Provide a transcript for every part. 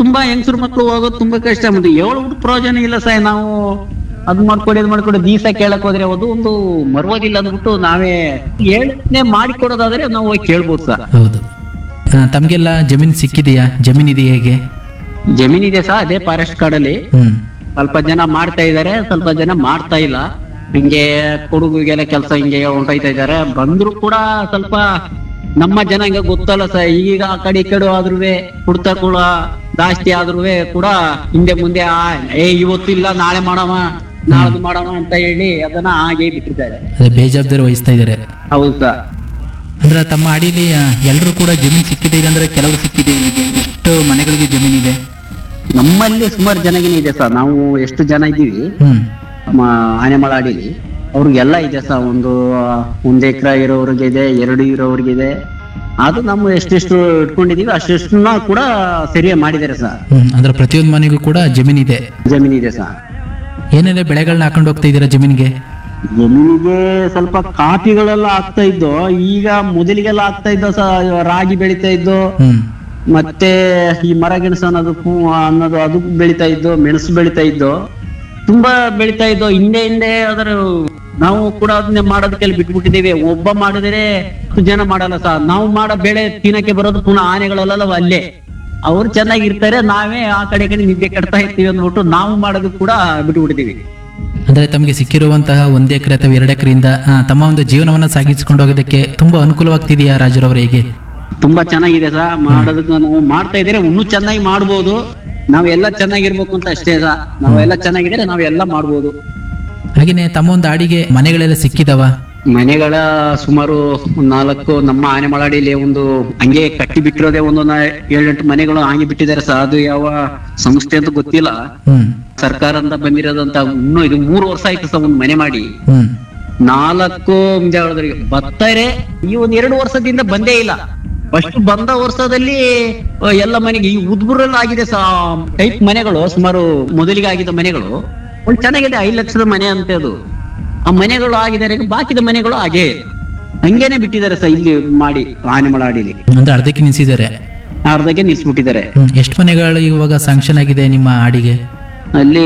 ತುಂಬಾ ಹೆಂಗಸರು ಮಕ್ಳು ಹೋಗೋದು ತುಂಬಾ ಕಷ್ಟ ಮತ್ತೆ ಹೇಳ್ಬಿಟ್ಟು ಪ್ರಯೋಜನ ಇಲ್ಲ ಸರ್ ನಾವು ಅದ್ ಮಾಡ್ಕೊಡಿ ಅದ್ ಮಾಡ್ಕೊಡಿ ದೀಸ ಕೇಳಕ್ ಹೋದ್ರೆ ಅದು ಒಂದು ಮರ್ವದಿಲ್ಲ ಅಂದ್ಬಿಟ್ಟು ನಾವೇ ಹೇಳ್ನೆ ಮಾಡಿಕೊಡೋದಾದ್ರೆ ನಾವು ಹೋಗಿ ಕೇಳ್ಬೋದು ಸರ್ ಹೌದು ಆ, ತಮ್ಗೆಲ್ಲ ಜಮೀನ್ ಸಿಕ್ಕಿದೆಯಾ ಜಮೀನ್ ಇದೆಯಾ ಹೇಗೆ ಜಮೀನ್ ಇದೆ ಸರ್ ಅದೇ ಫಾರೆಸ್ಟ್ ಕಾಡಲ್ಲಿ ಹ್ಮ್ ಸ್ವಲ್ಪ ಜನ ಮಾಡ್ತಾ ಇದಾರೆ ಸ್ವಲ್ಪ ಜನ ಮಾಡ್ತಾ ಇಲ್ಲ ಹಿಂಗೆ ಕೊಡುಗುಗೆಲ್ಲ ಕೆಲಸ ಹಿಂಗೆ ಹೊಂಟೈತಾ ಇದಾರೆ ಬಂದ್ರು ಕೂಡ ಸ್ವಲ್ಪ ನಮ್ಮ ಜನ ಹಿಂಗ ಗೊತ್ತಲ್ಲ ಸರ್ ಈಗ ಆ ಕಡೆ ಈ ಕಡೆ ಆದ್ರೂ ಕುಡ್ತ ಕೂಡ ಜಾಸ್ತಿ ಆದ್ರೂ ಕೂಡ ಹಿಂದೆ ಮುಂದೆ ಆ ಏ ಇವತ್ತಿಲ್ಲ ನಾಳೆ ಮಾಡವ ನಾಳ್ದು ಮಾಡವ ಅಂತ ಹೇಳಿ ಅದನ್ನ ಹಾಗೆ ಬಿಟ್ಟಿದ್ದಾರೆ ಅದೇ ಬೇಜವಾಬ್ದಾರಿ ವಹಿಸ್ತಾ ಇದ್ದಾರೆ ಹೌದು ಸರ್ ಅಂದ್ರೆ ತಮ್ಮ ಅಡಿಲಿ ಎಲ್ಲರೂ ಕೂಡ ಜಮೀನ್ ಸಿಕ್ಕಿದೆ ಅಂದ್ರೆ ಕೆಲವರು ಸಿಕ್ಕಿದೆ ಈಗ ಎಷ್ಟು ಮನೆಗಳಿಗೆ ಜಮೀನ್ ಇದೆ ನಮ್ಮಲ್ಲಿ ಸುಮಾರು ಜನಗಿನ ಇದೆ ಸರ್ ನಾವು ಎಷ್ಟು ಜನ ಇದ್ದೀವಿ ಹ್ಮ್ ನಮ್ಮ ಆನೆಮಳ ಅಡಿಲಿ ಅವ್ರಿಗೆಲ್ಲ ಇದೆ ಸರ್ ಒಂದು ಒಂದ್ ಎಕರೆ ಇರೋವ್ರಿಗೆ ಇದೆ ಎರಡು ಇರೋವ್ರಿಗೆ ಇದೆ ಅದು ನಮ್ಮ ಎಷ್ಟೆಷ್ಟು ಇಟ್ಕೊಂಡಿದೀವಿ ಅಷ್ಟೆಷ್ಟನ್ನ ಕೂಡ ಸರಿಯಾಗಿ ಮಾಡಿದ್ದಾರೆ ಸರ್ ಹ್ಮ್ ಅಂದ್ರೆ ಪ್ರತಿಯೊಂದು ಮನೆಗೂ ಕೂಡ ಜಮೀನ್ ಇದೆ ಜಮೀನ್ ಇದೆ ಸರ್ ಏನೆಲ್ಲ ಬೆಳೆಗಳನ್ನ ಹಾಕೊಂಡು ಹೋಗ್ತಾ ಇದ್ದೀರಾ ಜಮೀನ್ಗೆ ಜಮೀನಿಗೆ ಸ್ವಲ್ಪ ಕಾಫಿಗಳೆಲ್ಲ ಆಗ್ತಾ ಇದ್ದು ಈಗ ಮೊದಲಿಗೆಲ್ಲ ಆಗ್ತಾ ಇದ್ದೋ ಸರ್ ರಾಗಿ ಬೆಳಿತಾ ಇದ್ದು ಹ್ಮ್ ಮತ್ತೆ ಈ ಮರ ಗೆಣಸು ಅನ್ನೋದು ಹೂ- ಅನ್ನೋದು ಅದು ಬೆಳಿತಾ ಇದ್ದು ಮೆಣಸು ಬೆಳಿತಾ ಇದ್ದು ತುಂಬಾ ಬೆಳಿತಾ ಇದ್ದು ಹಿಂದೆ ಹಿಂದೆ ಅದರ ನಾವು ಕೂಡ ಅದನ್ನೇ ಮಾಡೋದಕ್ಕೆಲ್ಲ ಬಿಟ್ಬಿಟ್ಟಿದ್ದೀವಿ ಒಬ್ಬ ಮಾಡಿದ್ರೆ ಹತ್ತು ಜನ ಮಾಡಲ್ಲ ಸರ್ ನಾವು ಮಾಡೋ ಬೆಳೆ ತಿನ್ನಕ್ಕೆ ಬರೋದು ಪುನಃ ಆನೆಗಳೆಲ್ಲ ಅಲ್ಲೇ ಅವ್ರು ಚೆನ್ನಾಗಿರ್ತಾರೆ ನಾವೇ ಆ ಕಡೆ ಈ ಕಡೆ ನಿದ್ದೆ ಕೆಡ್ತಾ ಇರ್ತೀವಿ ಅಂದ್ಬಿಟ್ಟು ನಾವು ಮಾಡೋದು ಕೂಡ ಬಿಟ್ಬಿಟ್ಟಿದೀವಿ ಅಂದ್ರೆ ತಮಗೆ ಸಿಕ್ಕಿರುವಂತಹ ಒಂದ್ ಎಕರೆ ಅಥವಾ ಎರಡು ಎಕರೆಯಿಂದ ತಮ್ಮ ಒಂದು ಜೀವನವನ್ನ ಸಾಗಿಸಿಕೊಂಡು ಹೋಗೋದಕ್ಕೆ ತುಂಬಾ ಅನುಕೂಲವಾಗ್ತಿದೆಯಾ ರಾಜರವ್ರ ಹೇಗೆ ತುಂಬಾ ಚೆನ್ನಾಗಿದೆ ಸರ್ ಮಾಡೋದಕ್ಕೆ ನಾವು ಮಾಡ್ತಾ ಇದ್ರೆ ಇನ್ನೂ ಚೆನ್ನಾಗಿ ಮಾಡ್ಬೋದು ನಾವೆಲ್ಲ ಚೆನ್ನಾಗಿರ್ಬೇಕು ಅಂತ ಅಷ್ಟೇ ಸರ್ ನಾವೆಲ್ಲ ಚೆನ್ನಾಗಿದ್ರೆ ನಾವೆಲ್ಲ ಮಾಡ್ಬೋದು ಹಾಗೇನೆ ತಮ್ಮ ಒಂದು ಆಡಿಗೆ ಮನೆಗಳೆಲ್ಲ ಸಿಕ್ಕಿದವ ಮನೆಗಳ ಸುಮಾರು ಒಂದ್ ನಾಲ್ಕು ನಮ್ಮ ಆನೆ ಮಳಾಡಿಲಿ ಒಂದು ಹಂಗೆ ಕಟ್ಟಿ ಬಿಟ್ಟಿರೋದೇ ಒಂದು ನಾ- ಏಳೆಂಟು ಮನೆಗಳು ಹಂಗೆ ಬಿಟ್ಟಿದ್ದಾರೆ ಸರ್ ಅದು ಯಾವ ಸಂಸ್ಥೆ ಅಂತ ಗೊತ್ತಿಲ್ಲ ಹ್ಮ್ ಸರ್ಕಾರ ಅಂತ ಬಂದಿರೋದಂತ ಇನ್ನೂ ಇದು ಮೂರು ವರ್ಷ ಆಯ್ತು ಸರ್ ಒಂದ್ ಮನೆ ಮಾಡಿ ಹ್ಮ್ ನಾಲ್ಕು ಮುಂಜಾವಳದವರಿಗೆ ಬರ್ತಾರೆ ಈ ಒಂದ್ ಎರಡು ವರ್ಷದಿಂದ ಬಂದೇ ಇಲ್ಲ ಫಸ್ಟ್ ಬಂದ ವರ್ಷದಲ್ಲಿ ಆ, ಎಲ್ಲ ಮನೆಗೆ ಈ ಉದ್ಬುರಲ್ಲಿ ಆಗಿದೆ ಸಾ ಟೈಪ್ ಮನೆಗಳು ಸುಮಾರು ಮೊದಲಿಗೆ ಆಗಿದ್ದ ಮನೆಗಳು ಒಂದು ಚೆನ್ನಾಗಿದೆ ಐದು ಲಕ್ಷದ ಮನೆ ಅಂತ ಅದು ಆ ಮನೆಗಳು ಆಗಿದ್ದಾರೆ ಬಾಕಿದ ಮನೆಗಳು ಹಾಗೆ ಹಂಗೇನೆ ಬಿಟ್ಟಿದ್ದಾರೆ ಸರ್ ಇಲ್ಲಿ ಮಾಡಿ ಆನೆಮಳಾಡಿಲಿ ಅಂದ್ರೆ ಅರ್ಧಕ್ಕೆ ನಿಲ್ಸಿದ್ದಾರೆ ಅರ್ಧಕ್ಕೆ ನಿಲ್ಸ್ಬಿಟ್ಟಿದ್ದಾರೆ ಹ್ಮ್ ಎಷ್ಟು ಮನೆಗಳು ಇವಾಗ ಸ್ಯಾಂಕ್ಷನ್ ಆಗಿದೆ ನಿಮ್ಮ ಆಡಿಗೆ ಅಲ್ಲಿ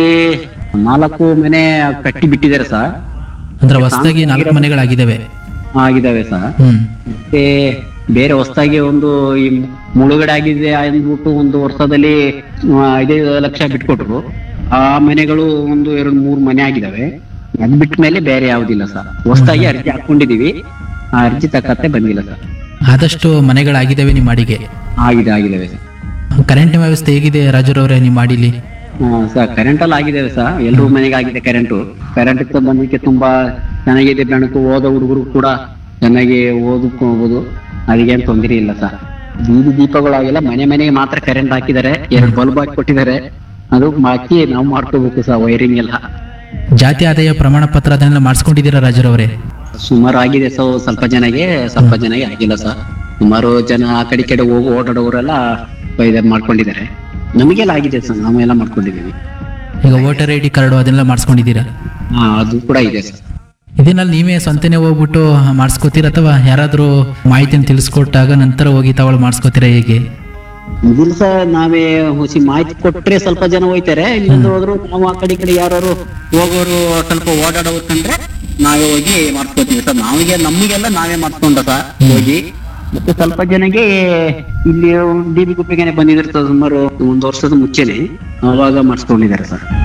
ನಾಲ್ಕು ಮನೆ ಕಟ್ಟಿ ಬಿಟ್ಟಿದ್ದಾರೆ ಸರ್ ಅಂದ್ರೆ ಹೊಸದಾಗಿ ನಾಲ್ಕು ಮನೆಗಳಾಗಿದ್ದಾವೆ ಆಗಿದಾವೆ ಸರ್ ಹ್ಮ್ ಮತ್ತೆ ಬೇರೆ ಹೊಸದಾಗಿ ಒಂದು ಈ ಮುಳುಗಡೆ ಆಗಿದೆ ಅಂದ್ಬಿಟ್ಟು ಒಂದು ವರ್ಷದಲ್ಲಿ ಆ, ಐದೈದು ಲಕ್ಷ ಬಿಟ್ಕೊಟ್ರು ಆ ಮನೆಗಳು ಒಂದು ಎರಡು ಮೂರು ಮನೆ ಆಗಿದಾವೆ ಅದ್ ಬಿಟ್ಟ ಮೇಲೆ ಬೇರೆ ಯಾವ್ದಿಲ್ಲ ಸರ್ ಹೊಸದಾಗಿ ಅರ್ಜಿ ಹಾಕೊಂಡಿದೀವಿ ಆ ಅರ್ಜಿ ತಕ್ಕತ್ತೆ ಬಂದಿಲ್ಲ ಸರ್ ಆದಷ್ಟು ಮನೆಗಳಾಗಿದ್ದಾವೆ ನಿಮ್ಮ ಅಡಿಗೆ ಆಗಿದೆ ಆಗಿದಾವೆ ಸರ್ ಕರೆಂಟ್ ವ್ಯವಸ್ಥೆ ಹೇಗಿದೆ ರಾಜರವ್ರೆ ನಿಮ್ಮ ಅಡಿಲಿ ಸರ್ ಕರೆಂಟ್ ಅಲ್ಲಿ ಆಗಿದಾವೆ ಸರ್ ಎಲ್ರೂ ಮನೆಗೆ ಆಗಿದೆ ಕರೆಂಟು ಕರೆಂಟ್ ಬಂದಕ್ಕೆ ತುಂಬಾ ಚೆನ್ನಾಗಿದೆ ಬೆಳಕು ಓದೋ ಹುಡುಗರು ಕೂಡ ಚೆನ್ನಾಗಿ ಓದಬಹುದು ಅದಕ್ಕೇನು ತೊಂದರೆ ಇಲ್ಲ ಸರ್ ಬೀದಿ ದೀಪಗಳಾಗೆಲ್ಲ ಮನೆ ಮನೆಗೆ ಮಾತ್ರ ಕರೆಂಟ್ ಹಾಕಿದ್ದಾರೆ ಎರಡು ಬಲ್ಬ್ ಹಾಕಿ ಕೊಟ್ಟಿದ್ದಾರೆ ಅದು ಹಾಕಿ ನಾವು ಮಾಡ್ಕೋಬೇಕು ಸರ್ ವೈರಿಂಗ್ ಎಲ್ಲ ಜಾತಿ ಆದಾಯ ಪ್ರಮಾಣ ಪತ್ರ ಅದನ್ನೆಲ್ಲ ಮಾಡಿಸ್ಕೊಂಡಿದ್ದೀರಾ ರಾಜರವ್ರೆ ಸುಮಾರು ಆಗಿದೆ ಸೊ ಸ್ವಲ್ಪ ಜನಗೆ ಸ್ವಲ್ಪ ಜನಗೆ ಆಗಿಲ್ಲ ಸರ್ ಸುಮಾರು ಜನ ಆ ಕಡೆ ಈ ಕಡೆ ಹೋಗಿ ಓಡಾಡೋರೆಲ್ಲ ಇದನ್ನ ಮಾಡ್ಕೊಂಡಿದ್ದಾರೆ ನಮಗೆಲ್ಲ ಆಗಿದೆ ಸರ್ ನಾವೆಲ್ಲ ಮಾಡ್ಕೊಂಡಿದ್ದೀವಿ ಈಗ ವೋಟರ್ ಐ ಡಿ ಕಾರ್ಡು ಅದನ್ನೆಲ್ಲ ಮಾಡಿಸ್ಕೊಂಡಿದ್ದೀರಾ ಹಾ ಅದು ಕೂಡ ಇದೆ ಸರ್ ಇದನ್ನಲ್ಲಿ ನೀವೇ ಸ್ವಂತನೇ ಹೋಗ್ಬಿಟ್ಟು ಮಾಡಿಸ್ಕೋತೀರಾ ಅಥವಾ ಯಾರಾದರೂ ಮಾಹಿತಿಯನ್ನು ತಿಳಿಸ್ಕೊಟ್ಟಾಗ ನಂತರ ಹೋಗಿ ತಗೊಳ್ಳಿ ಮಾಡಿಸ್ಕೋತೀರಾ ಹೇಗೆ ಇದಿಲ್ಲ ಸರ್ ನಾವೇ ಹುಸಿ ಮಾಹಿತಿ ಕೊಟ್ರೆ ಸ್ವಲ್ಪ ಜನ ಹೋಯ್ತಾರೆ ಇಲ್ಲಿಂದ ಹೋದ್ರು ನಾವು ಆ ಕಡೆ ಈ ಕಡೆ ಯಾರು ಹೋಗೋರು ಸ್ವಲ್ಪ ಓಡಾಡೋರು ಕಂಡ್ರೆ ನಾವೇ ಹೋಗಿ ಮಾಡ್ಕೋತೀವಿ ಸರ್ ನಾವಿಗೆ ನಮಗೆಲ್ಲ ನಾವೇ ಮಾಡ್ಕೊಂಡ ಸರ್ ಹೋಗಿ ಮತ್ತೆ ಸ್ವಲ್ಪ ಜನಗೆ ಇಲ್ಲಿ ಡಿ ಬಿ ಗುಪ್ಪಿಗೆನೆ ಬಂದಿದ್ರು ಸುಮಾರು ಒಂದು ವರ್ಷದ ಮುಂಚೆನೆ ಅವಾಗ ಮಾಡಿಸ್ಕೊಂಡಿದ್ದಾರೆ ಸರ್